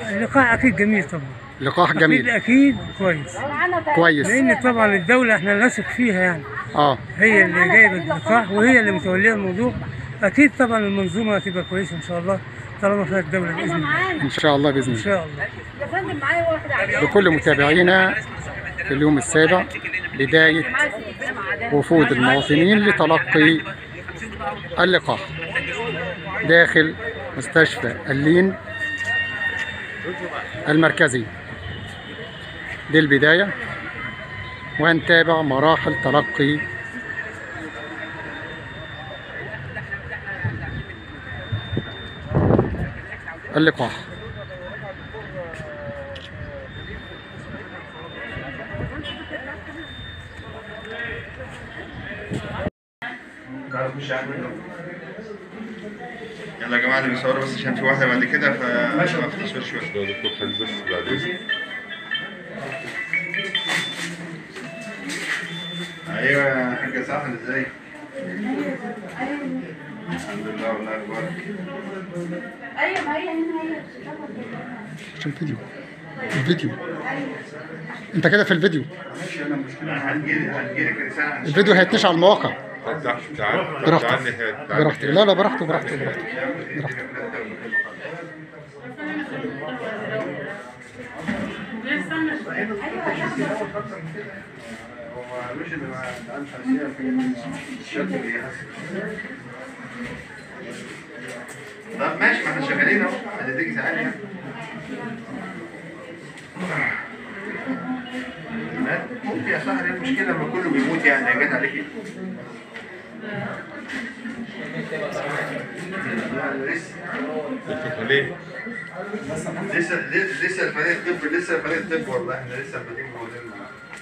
اللقاح اكيد جميل طبعا لقاح اكيد جميل اكيد كويس كويس لان طبعا الدوله احنا نثق فيها يعني اه هي اللي جايبه اللقاح وهي اللي متوليه الموضوع اكيد طبعا المنظومه هتبقى كويسه ان شاء الله طالما فيها الدوله باذن الله ان شاء الله باذن ان الله شاء الله يا فندم معايا واحده عليها لكل متابعينا في اليوم السابع بدايه وفود المواطنين لتلقي اللقاح داخل مستشفى اللين المركزي دي البداية وهنتابع مراحل تلقي اللقاح يلا يا جماعه اللي بيصوروا بس عشان في واحده بعد كده فماشي ما في تصوير شويه لو دكتور خليل بس بعد اذنك ايوه يا حاجه سهل ازاي الحمد لله والله اخبارك ايوه ما هي هنا هي عشان فيديو الفيديو انت كده في الفيديو هتجيلي هتجيلك رساله عن الفيديو هيتنشر على المواقع تعال تعال براحتك تعال نهاية براحتك لا لا براحته براحته براحته براحته هو مش اللي ما تعملش اشياء في الشكل اللي يحسن طب ماشي ما احنا شغالين اهو هتديك ساعات يعني مات؟ ممكن يا صاحبي ايه المشكلة لما كله بيموت يعني هي جت عليك ايه؟ لا، لسه الفكرة ليه؟ لسه لسه الفريق الطب لسه الفريق الطب والله احنا لسه بادئين موضوعنا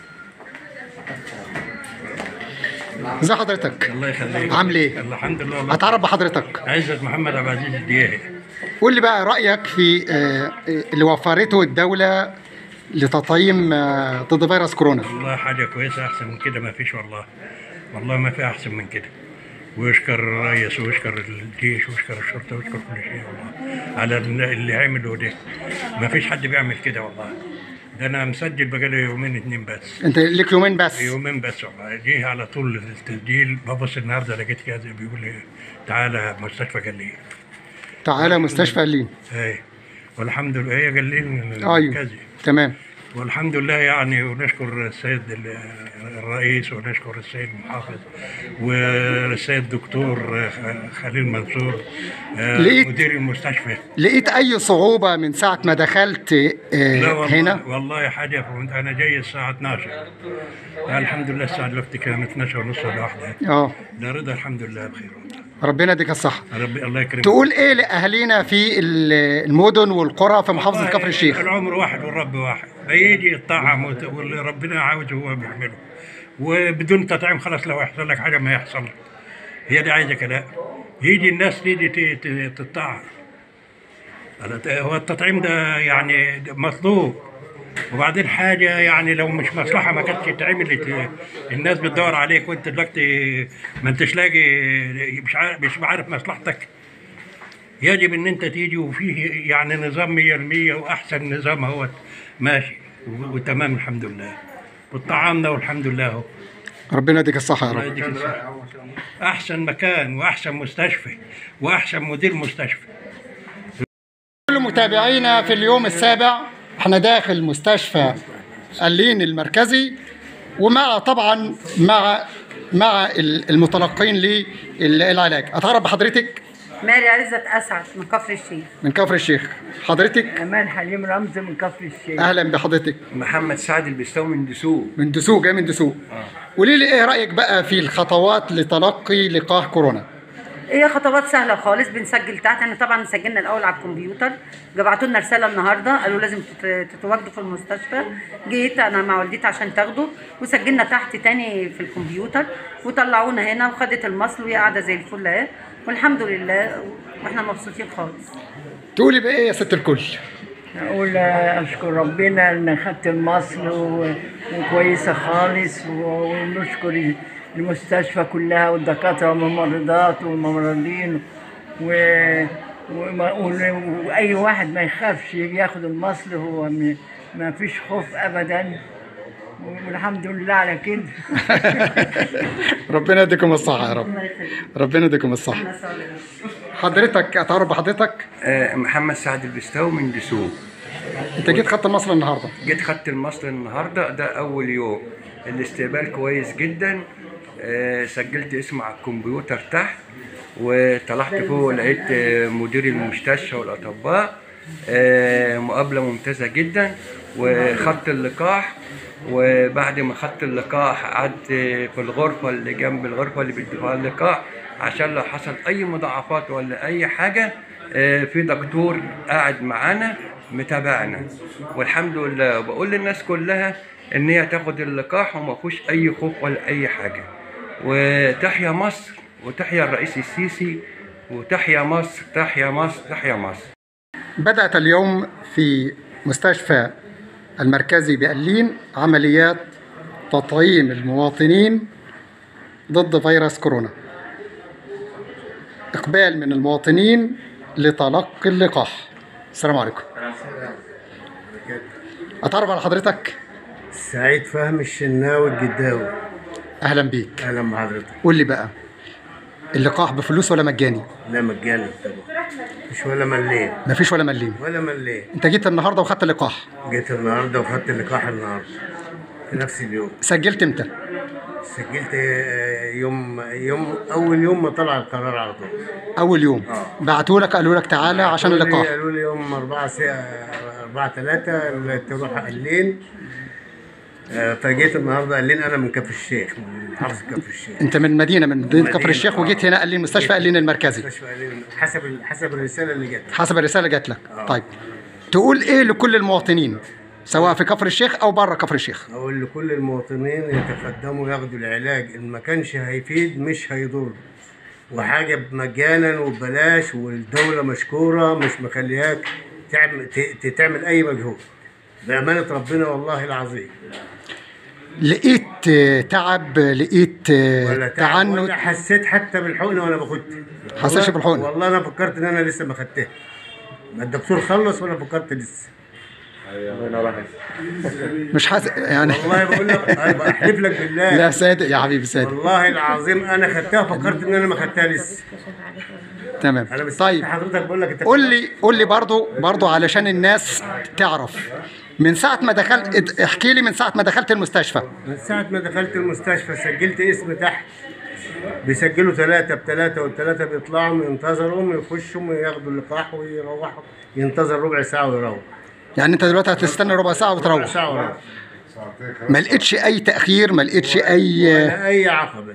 ازي حضرتك الله يخليك عامل ايه الحمد لله والله اتعرف بحضرتك عزت محمد عبد العزيز الدياهي قول لي بقى رايك في آه، اللي وفرته الدوله لتطعيم آه، ضد فيروس كورونا والله حاجه كويسه احسن من كده ما فيش والله والله ما في احسن من كده ويشكر الرئيس ويشكر الجيش ويشكر الشرطه ويشكر كل شيء والله على اللي عمله ده ما فيش حد بيعمل كده والله ده انا مسجل بقالي يومين اتنين بس انت ليك يومين بس يومين بس والله جه على طول التسجيل ببص النهارده لقيت كده بيقول لي تعالى مستشفى جليل تعالى مستشفى اللين اي والحمد لله هي جليل ايوه المركزي تمام والحمد لله يعني ونشكر السيد ال- الرئيس ونشكر السيد المحافظ والسيد الدكتور خليل منصور آه، لقيت- مدير المستشفى لقيت اي صعوبه من ساعه ما دخلت آه، لا والله هنا والله حاجه فهمت انا جاي الساعه 12 الحمد لله الساعه دلوقتي كانت 12 ونص ولا واحده اه ده رضا الحمد لله بخير والله ربنا يديك الصحه ربي الله يكرمك تقول ايه لاهالينا في ال- المدن والقرى في محافظه والله كفر الشيخ العمر واحد والرب واحد فيجي يطعم وت- واللي ربنا عاوزه هو بيعمله وبدون تطعيم خلاص لو يحصل لك حاجه ما يحصل هي دي عايزه كلام يجي الناس تيجي ت- ت- تطعم أنا- هو التطعيم ده يعني ده مطلوب وبعدين حاجة يعني لو مش مصلحة ما كانتش اتعملت الناس بتدور عليك وانت دلوقتي ما انتش لاقي مش عارف مش عارف مصلحتك يجب ان انت تيجي وفيه يعني نظام 100% واحسن نظام اهو ماشي و- وتمام الحمد لله وطعمنا والحمد لله اهو ربنا يديك الصحه يا الله رب يديك الصحة. احسن مكان واحسن مستشفى واحسن مدير مستشفى كل متابعينا في اليوم السابع احنا داخل مستشفى اللين المركزي ومع طبعا مع مع ال- المتلقين للعلاج اتعرف بحضرتك ماري عزت اسعد من كفر الشيخ من كفر الشيخ حضرتك امان حليم رمزي من كفر الشيخ اهلا بحضرتك محمد سعد البستاوي من دسوق من دسوق جاي من دسوق قولي لي ايه رايك بقى في الخطوات لتلقي لقاح كورونا هي خطوات سهله خالص بنسجل تحت احنا طبعا سجلنا الاول على الكمبيوتر بعتوا لنا رساله النهارده قالوا لازم تت- تتواجدوا في المستشفى جيت انا مع والدتي عشان تاخده وسجلنا تحت تاني في الكمبيوتر وطلعونا هنا وخدت المصل وهي قاعده زي الفل اهي والحمد لله واحنا مبسوطين خالص تقولي بايه يا ست الكل اقول اشكر ربنا ان خدت المصل و- وكويسه خالص و- ونشكر المستشفى كلها والدكاتره والممرضات والممرضين و وما ون- واي واحد ما يخافش يجي ياخد المصل هو م- ما فيش خوف ابدا والحمد لله على كده ربنا يديكم الصحة يا رب ربنا يديكم الصحة حضرتك اتعرف بحضرتك آه، محمد سعد البستاوي من دسوق انت جيت خدت المصل النهارده جيت خدت المصل النهارده ده اول يوم الاستقبال كويس جدا آه، سجلت اسمي على الكمبيوتر تحت وطلعت فوق لقيت آه، مدير المستشفى والاطباء آه، مقابله ممتازه جدا وخدت اللقاح وبعد ما خدت اللقاح قعدت في الغرفه اللي جنب الغرفه اللي بيدوا فيها اللقاح عشان لو حصل اي مضاعفات ولا اي حاجه آه، في دكتور قاعد معانا متابعنا والحمد لله بقول للناس كلها ان هي تاخد اللقاح وما فيهوش اي خوف ولا اي حاجه وتحيا مصر وتحيا الرئيس السيسي وتحيا مصر تحيا مصر تحيا مصر بدأت اليوم في مستشفى المركزي بألين عمليات تطعيم المواطنين ضد فيروس كورونا إقبال من المواطنين لتلقي اللقاح السلام عليكم أتعرف على حضرتك سعيد فهمي الشناوي الجداوي أهلا بيك اهلا بحضرتك قول لي بقى اللقاح بفلوس ولا مجاني لا مجاني طبعا مش ولا مليم مفيش ولا مليم ولا مليم انت جيت النهارده وخدت اللقاح جيت النهارده وخدت اللقاح النهارده في نفس اليوم سجلت امتى سجلت آه، يوم يوم اول يوم ما طلع القرار على طول اول يوم بعتوا لك قالوا لك تعالى عشان قالوا لي- اللقاح قالوا لي يوم 4 ساعة 4 3 تروح قلين آه، فجيت النهارده قلين انا من كفر الشيخ من محافظه كفر الشيخ انت من مدينه من مدينه كفر مدينة، الشيخ آه. وجيت هنا قال لي المستشفى قال لي المركزي مستشفى قلين حسب ال- حسب الرساله اللي جت حسب الرساله اللي جات لك طيب تقول ايه لكل المواطنين سواء في كفر الشيخ او بره كفر الشيخ أقول لكل المواطنين يتقدموا ياخدوا العلاج إن ما كانش هيفيد مش هيضر وحاجة مجانا وببلاش والدولة مشكورة مش مخلياك تعمل ت- تعمل أي مجهود بأمانة ربنا والله العظيم لقيت آه، تعب لقيت آه، ولا تعب تعنت ولا حسيت حتى بالحقنة وأنا باخدها حسيتش والله- بالحقنة؟ والله أنا فكرت إن أنا لسه ما خدتها ما الدكتور خلص وأنا فكرت لسه مش حاسس يعني والله بقول لك أنا بحلف لك بالله لا صادق يا حبيبي صادق والله العظيم أنا خدتها فكرت إن أنا ما خدتها لسه تمام انا بس طيب حضرتك بقول لك انت قول لي قول لي برضو برضو علشان الناس تعرف من ساعه ما دخلت احكي لي من ساعه ما دخلت المستشفى من ساعة ما دخلت المستشفى سجلت اسم تحت بيسجلوا ثلاثة بثلاثة والثلاثة بيطلعوا ينتظروا يخشوا ياخدوا اللقاح ويروحوا ينتظر ربع ساعة ويروح يعني انت دلوقتي هتستنى ربع ساعه ربع وتروح ساعة ويروح ما لقيتش اي تاخير ما لقيتش اي ولا أي عقبة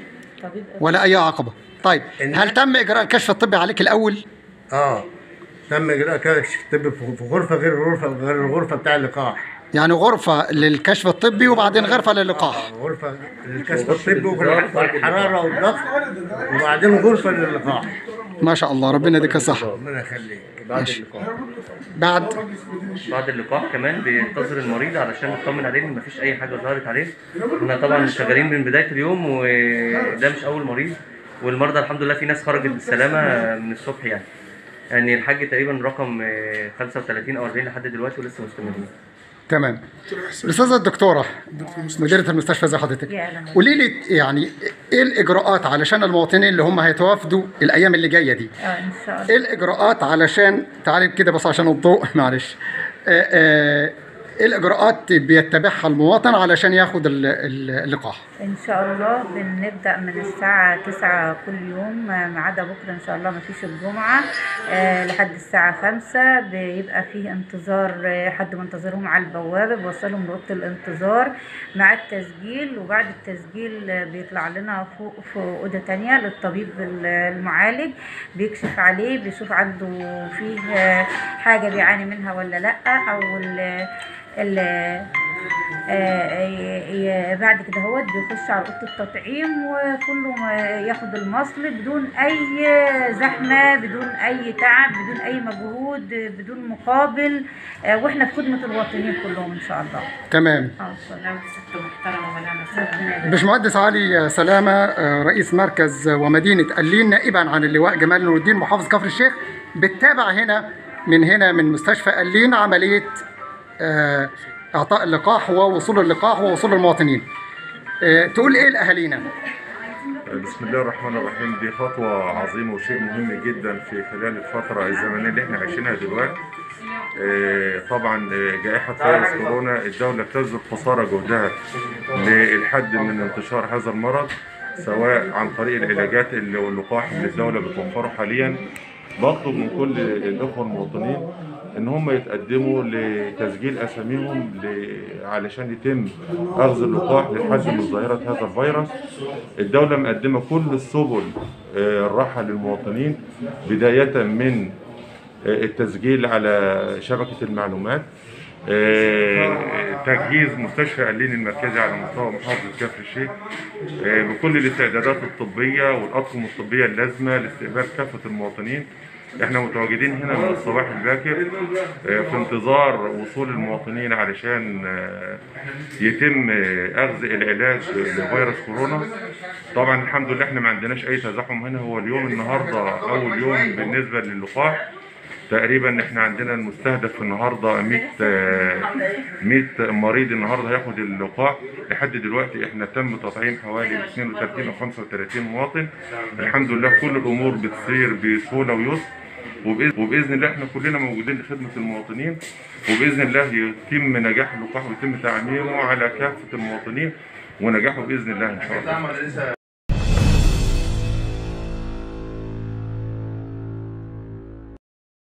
ولا اي عقبه طيب هل تم اجراء الكشف الطبي عليك الاول اه تم إجراء كشف طبي في في غرفة غير الغرفة غير الغرفة بتاع اللقاح يعني غرفه للكشف الطبي وبعدين غرفه للقاح غرفة للكشف الطبي والحرارة والضغط وبعدين غرفة للقاح ما شاء الله ربنا يديك الصحه ربنا يخليك بعد اللقاح بعد بعد اللقاح كمان بينتظر المريض علشان نطمن عليه ان مفيش اي حاجه ظهرت عليه احنا طبعا شغالين من بدايه اليوم وده مش اول مريض والمرضى الحمد لله في ناس خرجت بالسلامه من الصبح يعني يعني الحاج تقريبا رقم آه، 35 او 40 لحد دلوقتي ولسه مستمرين تمام الاستاذه الدكتوره مديره المستشفى زي حضرتك قولي لي يعني ايه الاجراءات علشان المواطنين اللي هم هيتوافدوا الايام اللي جايه دي اه ان شاء الله ايه الاجراءات علشان تعالي كده بس عشان الضوء معلش آه، آه، ايه الاجراءات بيتبعها المواطن علشان ياخد ال- ال- اللقاح ان شاء الله بنبدا من الساعه 9 كل يوم آه، ما عدا بكره ان شاء الله ما فيش الجمعه آه، لحد الساعه 5 بيبقى فيه انتظار آه، حد منتظرهم على البوابه بيوصلهم لاوضه الانتظار مع التسجيل وبعد التسجيل آه، بيطلع لنا فوق في اوضه تانية للطبيب ال- المعالج بيكشف عليه بيشوف عنده فيه آه، حاجه بيعاني منها ولا لا او ال ال آه، ي- ي- بعد كده هو بيخش على اوضه التطعيم وكله ما ياخد المصل بدون اي زحمه بدون اي تعب بدون اي مجهود بدون مقابل آه، واحنا في خدمه الوطنيين كلهم ان شاء الله تمام اه لو ست محترمه ولا انا باشمهندس علي سلامه آه، رئيس مركز ومدينه قليل نائبا عن اللواء جمال نور الدين محافظ كفر الشيخ بتتابع هنا من هنا من مستشفى قلين عمليه آه، اعطاء اللقاح ووصول اللقاح ووصول المواطنين آه، تقول ايه لاهالينا بسم الله الرحمن الرحيم دي خطوة عظيمة وشيء مهم جدا في خلال الفترة الزمنية اللي احنا عايشينها دلوقتي آه، طبعا آه، جائحة فيروس كورونا الدولة بتبذل قصارى جهدها للحد من انتشار هذا المرض سواء عن طريق العلاجات اللي واللقاح اللي الدولة بتوفره حاليا بطلب من كل الإخوة المواطنين إن هم يتقدموا لتسجيل أساميهم ل- علشان يتم أخذ اللقاح للحد من ظاهرة هذا الفيروس الدولة مقدمة كل السبل آه، الراحة للمواطنين بداية من آه، التسجيل على شبكة المعلومات آه، تجهيز مستشفى قليل المركزي على مستوى محافظة كفر الشيخ آه، بكل الاستعدادات الطبية والأطقم الطبية اللازمة لاستقبال كافة المواطنين احنا متواجدين هنا من الصباح الباكر آه، في انتظار وصول المواطنين علشان آه، يتم آه، اخذ العلاج لفيروس كورونا طبعا الحمد لله احنا ما عندناش اي تزاحم هنا هو اليوم النهارده اول يوم بالنسبه للقاح تقريبا احنا عندنا المستهدف النهارده 100 آه، 100 مريض النهارده هياخد اللقاح لحد دلوقتي احنا تم تطعيم حوالي 32 او 35 مواطن الحمد لله كل الامور بتسير بسهوله ويسر وبإذن, وباذن الله احنا كلنا موجودين لخدمه المواطنين وباذن الله يتم نجاح اللقاح ويتم تعميمه على كافه المواطنين ونجاحه باذن الله ان شاء الله